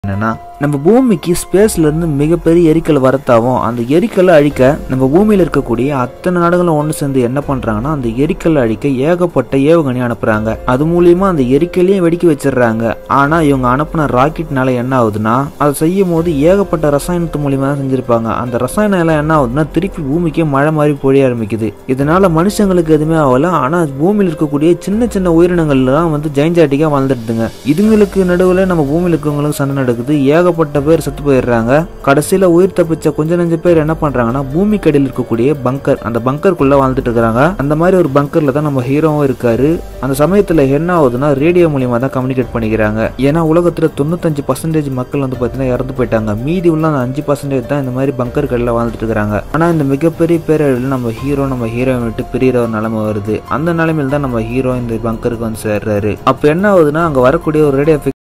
என்னன்னா நம்ம பூமிக்கு ஸ்பேஸ்ல இருந்து மிகப்பெரிய எரிக்கல் வரத்தாவும் அந்த எரிக்கலை அழிக்க நம்ம பூமியில இருக்கக்கூடிய அத்தனை நாடுகளும் ஒன்று சேர்ந்து என்ன பண்றாங்கன்னா அந்த எரிக்கலை அழிக்க ஏகப்பட்ட ஏவுகணை அனுப்புறாங்க அது மூலியமா அந்த எரிக்கலையும் வெடிக்க வச்சிடுறாங்க ஆனா இவங்க அனுப்புன ராக்கெட்னால என்ன ஆகுதுன்னா அதை செய்யும் போது ஏகப்பட்ட ரசாயனத்து மூலியமா தான் செஞ்சிருப்பாங்க அந்த ரசாயனம் எல்லாம் என்ன ஆகுதுன்னா திருப்பி பூமிக்கே மழை மாதிரி பொழிய ஆரம்பிக்குது இதனால மனுஷங்களுக்கு எதுவுமே ஆகல ஆனா பூமியில் இருக்கக்கூடிய சின்ன சின்ன உயிரினங்கள்லாம் வந்து ஜெயஞ்சாட்டிக்கா வாழ்ந்துடுதுங்க இதுங்களுக்கு நடுவில் நம்ம பூமியில் இருக்கவங்களுக்கு சண்டை நடக்குது ஏகப்பட்ட பேர் செத்து போயிடுறாங்க கடைசியில் உயிர் தப்பிச்ச கொஞ்ச நஞ்ச பேர் என்ன பண்றாங்கன்னா பூமிக்கு அடியில் இருக்கக்கூடிய பங்கர் அந்த பங்கருக்குள்ள வாழ்ந்துட்டு இருக்காங்க அந்த மாதிரி ஒரு பங்கர்ல தான் நம்ம ஹீரோவும் இருக்காரு அந்த சமயத்தில் என்ன ஆகுதுன்னா ரேடியோ மூலியமா தான் கம்யூனிகேட் பண்ணிக்கிறாங்க ஏன்னா உலகத்துல தொண்ணூத்தஞ்சு பர்சன்டேஜ் மக்கள் வந்து பார்த்தீங்கன்னா இறந்து போயிட்டாங்க மீதி உள்ள அந்த அஞ்சு பர்சன்டேஜ் தான் இந்த மாதிரி பங்கர்களில் வாழ்ந்துட்டு இருக்காங்க ஆனா இந்த மிகப்பெரிய பேரழிவில் நம்ம ஹீரோ நம்ம ஹீரோயின் விட்டு பிரியிற ஒரு நிலைமை வருது அந்த நிலைமையில தான் நம்ம ஹீரோ இந்த பங்கருக்கு வந்து சேர்றாரு அப்போ என்ன ஆகுதுன்னா அங்க வரக்கூடிய ஒரு ரேடியோ